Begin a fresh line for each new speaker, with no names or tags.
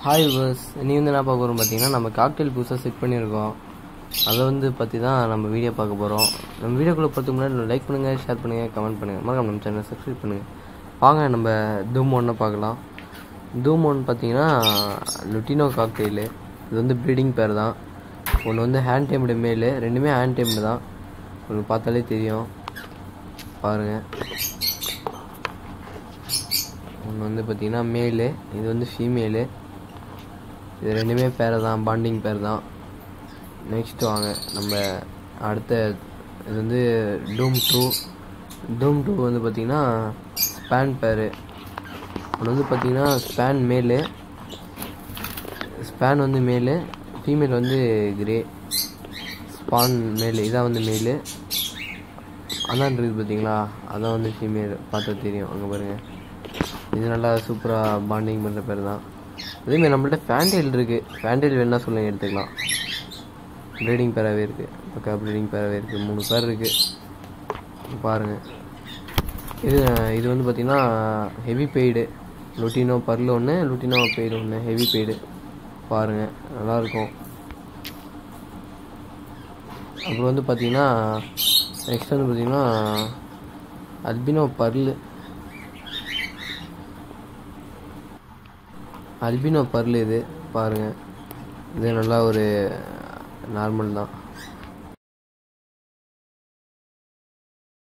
hi viewers நீ வந்து என்ன பார்க்க போகிறோம் பார்த்தீங்கன்னா நம்ம காக்டெயில் புதுசாக செட் பண்ணியிருக்கோம் அதை வந்து பற்றி தான் நம்ம வீடியோ பார்க்க போகிறோம் நம்ம வீடியோக்குள்ளே பார்த்துக்கு முன்னாடி லைக் பண்ணுங்கள் ஷேர் பண்ணுங்கள் கமெண்ட் பண்ணுங்கள் மறக்காம நம்ம சேனலை சப்ஸ்கிரைப் பண்ணுங்கள் வாங்க நம்ம தூம் ஒன்று பார்க்கலாம் தூம் ஒன்று பார்த்தீங்கன்னா லுட்டினோ காக்டெயிலு இது வந்து ப்ரீடிங் பேர் தான் ஒன்று வந்து ஹேண்ட் டேம்டு மேலு ரெண்டுமே ஹேண்ட் டேம்டு தான் உங்களுக்கு பார்த்தாலே தெரியும் பாருங்கள் ஒன்று வந்து பார்த்தீங்கன்னா மேலு இது வந்து ஃபீமேலு இது ரெண்டுமே பேர் தான் பாண்டிங் பேர் தான் நெக்ஸ்ட் வாங்க நம்ம அடுத்த இது வந்து டூம் டூ டூம் டூ வந்து பார்த்திங்கன்னா ஸ்பேன் பேர் ஒன்று வந்து பார்த்திங்கன்னா ஸ்பேன் மேலு ஸ்பேன் வந்து மேலு ஃபீமேல் வந்து கிரே ஸ்பான் மேலு இதான் வந்து மேலு அதான் இருக்குது பார்த்தீங்களா அதான் வந்து ஃபீமேல் பார்த்தா தெரியும் அங்கே பாருங்கள் இது நல்லா சூப்பராக பாண்டிங் பண்ணுற பேர் தான் அதேமாதிரி நம்மள்ட்ட ஃபேண்டெயில் இருக்குது ஃபேண்டெயில் வேணா சொல்லுங்க எடுத்துக்கலாம் ப்ரீடிங் பேராகவே இருக்குது பக்கா ப்ரீடிங் பேராகவே இருக்குது மூணு பேர் இருக்குது பாருங்கள் இது இது வந்து பார்த்திங்கன்னா ஹெவி பெய்டு லுட்டினோ பர்ல் ஒன்று லுட்டினோ பெய்டு ஒன்று ஹெவி பெய்டு பாருங்கள் நல்லாயிருக்கும் அப்புறம் வந்து பார்த்திங்கன்னா நெக்ஸ்ட் வந்து பார்த்திங்கன்னா அல்பினோ பர்லு அல்பினோ பர்ல் இது பாருங்கள் இது நல்லா ஒரு நார்மல் தான்